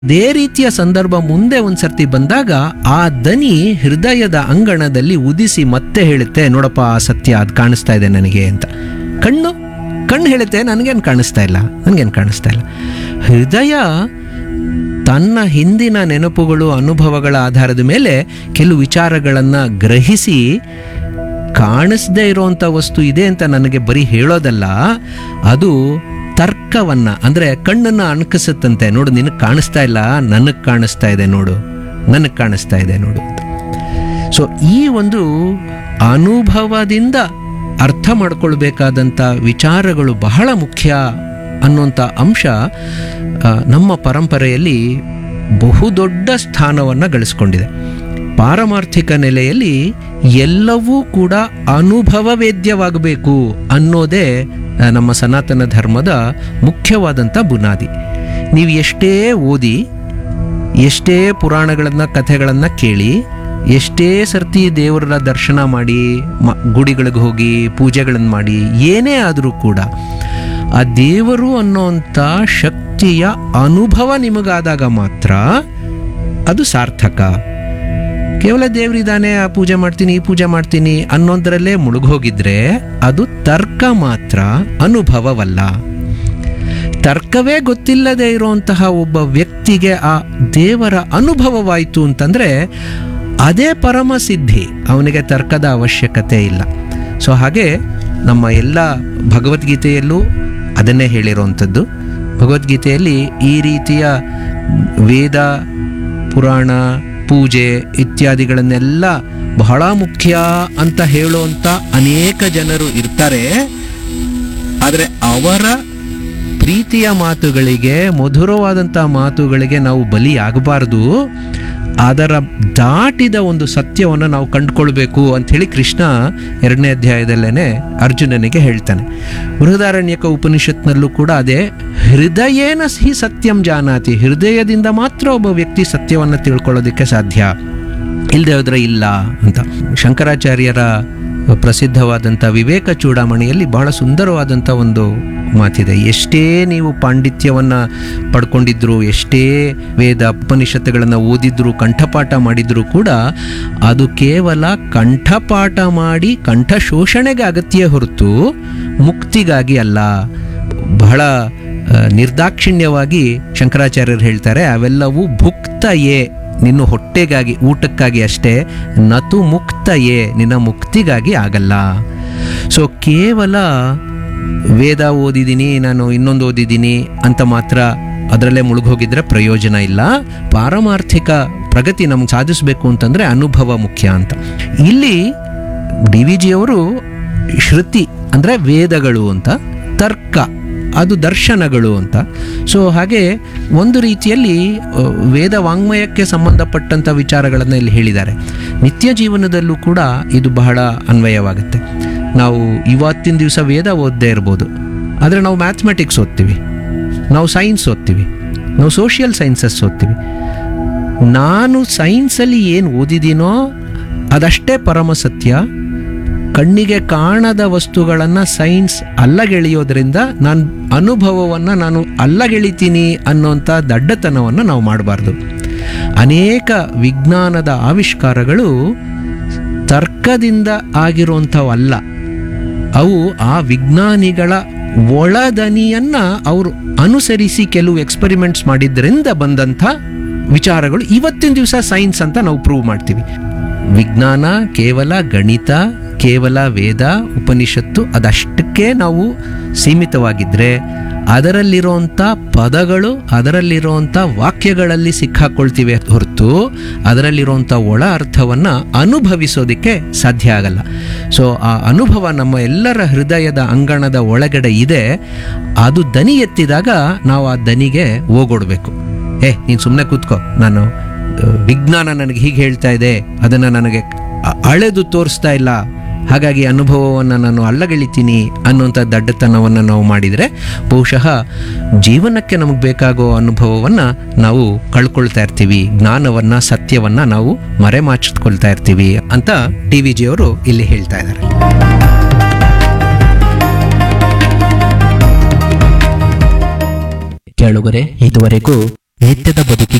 ಅದೇ ರೀತಿಯ ಸಂದರ್ಭ ಮುಂದೆ ಒಂದ್ಸರ್ತಿ ಬಂದಾಗ ಆ ದನಿ ಹೃದಯದ ಅಂಗಣದಲ್ಲಿ ಉದಿಸಿ ಮತ್ತೆ ಹೇಳುತ್ತೆ ನೋಡಪ್ಪ ಆ ಸತ್ಯ ಅದು ಕಾಣಿಸ್ತಾ ಇದೆ ನನಗೆ ಅಂತ ಕಣ್ಣು ಕಣ್ಣು ಹೇಳುತ್ತೆ ನನಗೇನು ಕಾಣಿಸ್ತಾ ಇಲ್ಲ ನನಗೇನು ಕಾಣಿಸ್ತಾ ಇಲ್ಲ ಹೃದಯ ತನ್ನ ಹಿಂದಿನ ನೆನಪುಗಳು ಅನುಭವಗಳ ಆಧಾರದ ಮೇಲೆ ಕೆಲವು ವಿಚಾರಗಳನ್ನು ಗ್ರಹಿಸಿ ಕಾಣಿಸದೇ ಇರುವಂಥ ವಸ್ತು ಇದೆ ಅಂತ ನನಗೆ ಬರೀ ಹೇಳೋದಲ್ಲ ಅದು ತರ್ಕವನ್ನ ಅಂದ್ರೆ ಕಣ್ಣನ್ನು ಅಣಕಿಸುತ್ತಂತೆ ನೋಡು ನಿನಗೆ ಕಾಣಿಸ್ತಾ ಇಲ್ಲ ನನಗೆ ಕಾಣಿಸ್ತಾ ಇದೆ ನೋಡು ನನಗೆ ಕಾಣಿಸ್ತಾ ಇದೆ ನೋಡು ಅಂತ ಸೊ ಈ ಒಂದು ಅನುಭವದಿಂದ ಅರ್ಥ ಮಾಡ್ಕೊಳ್ಬೇಕಾದಂಥ ವಿಚಾರಗಳು ಬಹಳ ಮುಖ್ಯ ಅನ್ನುವಂಥ ಅಂಶ ಆ, ನಮ್ಮ ಪರಂಪರೆಯಲ್ಲಿ ಬಹುದೊಡ್ಡ ಸ್ಥಾನವನ್ನು ಗಳಿಸ್ಕೊಂಡಿದೆ ಪಾರಮಾರ್ಥಿಕ ನೆಲೆಯಲ್ಲಿ ಎಲ್ಲವೂ ಕೂಡ ಅನುಭವವೇದ್ಯವಾಗಬೇಕು ಅನ್ನೋದೇ ಆ, ನಮ್ಮ ಸನಾತನ ಧರ್ಮದ ಮುಖ್ಯವಾದಂಥ ಬುನಾದಿ ನೀವು ಎಷ್ಟೇ ಓದಿ ಎಷ್ಟೇ ಪುರಾಣಗಳನ್ನು ಕಥೆಗಳನ್ನು ಕೇಳಿ ಎಷ್ಟೇ ಸರ್ತಿ ದೇವರ ದರ್ಶನ ಮಾಡಿ ಮ ಗುಡಿಗಳಿಗೆ ಹೋಗಿ ಪೂಜೆಗಳನ್ನು ಮಾಡಿ ಏನೇ ಆದರೂ ಕೂಡ ಆ ದೇವರು ಅನ್ನೋಂಥ ಶಕ್ತಿಯ ಅನುಭವ ನಿಮಗಾದಾಗ ಮಾತ್ರ ಅದು ಸಾರ್ಥಕ ಕೇವಲ ದೇವರಿದ್ದಾನೆ ಆ ಪೂಜೆ ಮಾಡ್ತೀನಿ ಈ ಪೂಜೆ ಮಾಡ್ತೀನಿ ಅನ್ನೋದ್ರಲ್ಲೇ ಮುಳುಗೋಗಿದ್ರೆ ಅದು ತರ್ಕ ಮಾತ್ರ ಅನುಭವವಲ್ಲ ತರ್ಕವೇ ಗೊತ್ತಿಲ್ಲದೆ ಇರುವಂತಹ ಒಬ್ಬ ವ್ಯಕ್ತಿಗೆ ಆ ದೇವರ ಅನುಭವವಾಯಿತು ಅಂತಂದ್ರೆ ಅದೇ ಪರಮ ಸಿದ್ಧಿ ಅವನಿಗೆ ತರ್ಕದ ಅವಶ್ಯಕತೆ ಇಲ್ಲ ಸೊ ಹಾಗೆ ನಮ್ಮ ಎಲ್ಲ ಭಗವದ್ಗೀತೆಯಲ್ಲೂ ಅದನ್ನೇ ಹೇಳಿರುವಂಥದ್ದು ಭಗವದ್ಗೀತೆಯಲ್ಲಿ ಈ ರೀತಿಯ ವೇದ ಪುರಾಣ ಪೂಜೆ ಇತ್ಯಾದಿಗಳನ್ನೆಲ್ಲ ಬಹಳ ಮುಖ್ಯ ಅಂತ ಹೇಳುವಂಥ ಅನೇಕ ಜನರು ಇರ್ತಾರೆ ಆದರೆ ಅವರ ಪ್ರೀತಿಯ ಮಾತುಗಳಿಗೆ ಮಧುರವಾದಂಥ ಮಾತುಗಳಿಗೆ ನಾವು ಬಲಿಯಾಗಬಾರ್ದು ಅದರ ದಾಟಿದ ಒಂದು ಸತ್ಯವನ್ನು ನಾವು ಕಂಡುಕೊಳ್ಬೇಕು ಅಂಥೇಳಿ ಕೃಷ್ಣ ಎರಡನೇ ಅಧ್ಯಾಯದಲ್ಲೇನೆ ಅರ್ಜುನನಿಗೆ ಹೇಳ್ತಾನೆ ಬೃಹದಾರಣ್ಯಕ ಉಪನಿಷತ್ನಲ್ಲೂ ಕೂಡ ಅದೇ ಹೃದಯೇನ ಹಿ ಸತ್ಯಂ ಜಾನಾತಿ ಹೃದಯದಿಂದ ಮಾತ್ರ ಒಬ್ಬ ವ್ಯಕ್ತಿ ಸತ್ಯವನ್ನು ತಿಳ್ಕೊಳ್ಳೋದಕ್ಕೆ ಸಾಧ್ಯ ಇಲ್ಲದೆ ಹೋದ್ರೆ ಇಲ್ಲ ಅಂತ ಶಂಕರಾಚಾರ್ಯರ ಪ್ರಸಿದ್ಧವಾದಂಥ ವಿವೇಕ ಚೂಡಾಮಣಿಯಲ್ಲಿ ಬಹಳ ಸುಂದರವಾದಂಥ ಒಂದು ಮಾತಿದೆ ಎಷ್ಟೇ ನೀವು ಪಾಂಡಿತ್ಯವನ್ನು ಪಡ್ಕೊಂಡಿದ್ರು ಎಷ್ಟೇ ವೇದ ಉಪನಿಷತ್ತುಗಳನ್ನು ಓದಿದ್ರು ಕಂಠಪಾಠ ಮಾಡಿದ್ರು ಕೂಡ ಅದು ಕೇವಲ ಕಂಠಪಾಠ ಮಾಡಿ ಕಂಠ ಶೋಷಣೆಗೆ ಅಗತ್ಯ ಹೊರತು ಮುಕ್ತಿಗಾಗಿ ಅಲ್ಲ ಬಹಳ ಆ, ನಿರ್ದಾಕ್ಷಿಣ್ಯವಾಗಿ ಶಂಕರಾಚಾರ್ಯರು ಹೇಳ್ತಾರೆ ಅವೆಲ್ಲವೂ ಭುಕ್ತಯೇ ನಿನ್ನ ಹೊಟ್ಟೆಗಾಗಿ ಊಟಕ್ಕಾಗಿ ಅಷ್ಟೇ ನತು ಮುಕ್ತಯೇ ನಿನ್ನ ಮುಕ್ತಿಗಾಗಿ ಆಗಲ್ಲ ಸೊ ಕೇವಲ ವೇದ ಓದಿದ್ದೀನಿ ನಾನು ಇನ್ನೊಂದು ಓದಿದ್ದೀನಿ ಅಂತ ಮಾತ್ರ ಅದರಲ್ಲೇ ಮುಳುಗೋಗಿದ್ರೆ ಪ್ರಯೋಜನ ಇಲ್ಲ ಪಾರಮಾರ್ಥಿಕ ಪ್ರಗತಿ ನಮ್ಗೆ ಸಾಧಿಸಬೇಕು ಅಂತಂದ್ರೆ ಅನುಭವ ಮುಖ್ಯ ಅಂತ ಇಲ್ಲಿ ಡಿ ವಿ ಜಿಯವರು ಶ್ರುತಿ ಅಂದರೆ ವೇದಗಳು ಅಂತ ತರ್ಕ ಅದು ದರ್ಶನಗಳು ಅಂತ ಸೊ ಹಾಗೆ ಒಂದು ರೀತಿಯಲ್ಲಿ ಅ, ವೇದ ವಾಂಗ್ಮಯಕ್ಕೆ ಸಂಬಂಧಪಟ್ಟಂಥ ವಿಚಾರಗಳನ್ನು ಇಲ್ಲಿ ಹೇಳಿದ್ದಾರೆ ನಿತ್ಯ ಜೀವನದಲ್ಲೂ ಕೂಡ ಇದು ಬಹಳ ಅನ್ವಯವಾಗುತ್ತೆ ನಾವು ಇವತ್ತಿನ ದಿವಸ ವೇದ ಓದದೇ ಇರ್ಬೋದು ಆದರೆ ನಾವು ಮ್ಯಾಥಮೆಟಿಕ್ಸ್ ಓದ್ತೀವಿ ನಾವು ಸೈನ್ಸ್ ಓದ್ತೀವಿ ನಾವು ಸೋಷಿಯಲ್ ಸೈನ್ಸಸ್ ಓದ್ತೀವಿ ನಾನು ಸೈನ್ಸಲ್ಲಿ ಏನು ಓದಿದ್ದೀನೋ ಅದಷ್ಟೇ ಪರಮ ಸತ್ಯ ಕಣ್ಣಿಗೆ ಕಾಣದ ವಸ್ತುಗಳನ್ನು ಸೈನ್ಸ್ ಅಲ್ಲಗೆಳೆಯೋದ್ರಿಂದ ನಾನು ಅನುಭವವನ್ನು ನಾನು ಅಲ್ಲಗೆಳಿತೀನಿ ಅನ್ನೋಂಥ ದಡ್ಡತನವನ್ನು ನಾವು ಮಾಡಬಾರ್ದು ಅನೇಕ ವಿಜ್ಞಾನದ ಆವಿಷ್ಕಾರಗಳು ತರ್ಕದಿಂದ ಆಗಿರುವಂಥವಲ್ಲ ಅವು ಆ ವಿಜ್ಞಾನಿಗಳ ಒಳದನಿಯನ್ನ ಅವರು ಅನುಸರಿಸಿ ಕೆಲವು ಎಕ್ಸ್ಪೆರಿಮೆಂಟ್ಸ್ ಮಾಡಿದ್ರಿಂದ ಬಂದಂಥ ವಿಚಾರಗಳು ಇವತ್ತಿನ ದಿವಸ ಸೈನ್ಸ್ ಅಂತ ನಾವು ಪ್ರೂವ್ ಮಾಡ್ತೀವಿ ವಿಜ್ಞಾನ ಕೇವಲ ಗಣಿತ ಕೇವಲ ವೇದ ಉಪನಿಷತ್ತು ಅದಷ್ಟಕ್ಕೆ ನಾವು ಸೀಮಿತವಾಗಿದ್ದರೆ ಅದರಲ್ಲಿರುವಂಥ ಪದಗಳು ಅದರಲ್ಲಿರುವಂಥ ವಾಕ್ಯಗಳಲ್ಲಿ ಸಿಕ್ಕಾಕೊಳ್ತೀವಿ ಹೊರತು ಅದರಲ್ಲಿರುವಂಥ ಒಳ ಅರ್ಥವನ್ನು ಅನುಭವಿಸೋದಕ್ಕೆ ಸಾಧ್ಯ ಆಗಲ್ಲ ಸೊ ಆ ಅನುಭವ ನಮ್ಮ ಎಲ್ಲರ ಹೃದಯದ ಅಂಗಣದ ಒಳಗಡೆ ಇದೆ ಅದು ದನಿ ಎತ್ತಿದಾಗ ನಾವು ಆ ದನಿಗೆ ಹೋಗೊಡ್ಬೇಕು ಏ ನೀನು ಸುಮ್ಮನೆ ಕೂತ್ಕೋ ನಾನು ಆ, ವಿಜ್ಞಾನ ನನಗೆ ಹೀಗೆ ಹೇಳ್ತಾ ಇದೆ ಅದನ್ನು ನನಗೆ ಅ- ಅಳೆದು ತೋರಿಸ್ತಾ ಇಲ್ಲ ಹಾಗಾಗಿ ಅನುಭವವನ್ನು ನಾನು ಅಲ್ಲಗೆಳಿತೀನಿ ಅನ್ನುವಂಥ ದಡ್ಡತನವನ್ನು ನಾವು ಮಾಡಿದರೆ ಬಹುಶಃ ಜೀವನಕ್ಕೆ ನಮಗೆ ಬೇಕಾಗೋ ಅನುಭವವನ್ನು ನಾವು ಕಳ್ಕೊಳ್ತಾ ಇರ್ತೀವಿ ಜ್ಞಾನವನ್ನು ಸತ್ಯವನ್ನು ನಾವು ಮರೆಮಾಚಿಕೊಳ್ತಾ ಇರ್ತೀವಿ ಅಂತ ಟಿ ವಿ ಜಿಯವರು ಇಲ್ಲಿ ಹೇಳ್ತಾ ಇದ್ದಾರೆ ಕೇಳುಗರೆ ಇದುವರೆಗೂ ನಿತ್ಯದ ಬದುಕಿಗೆ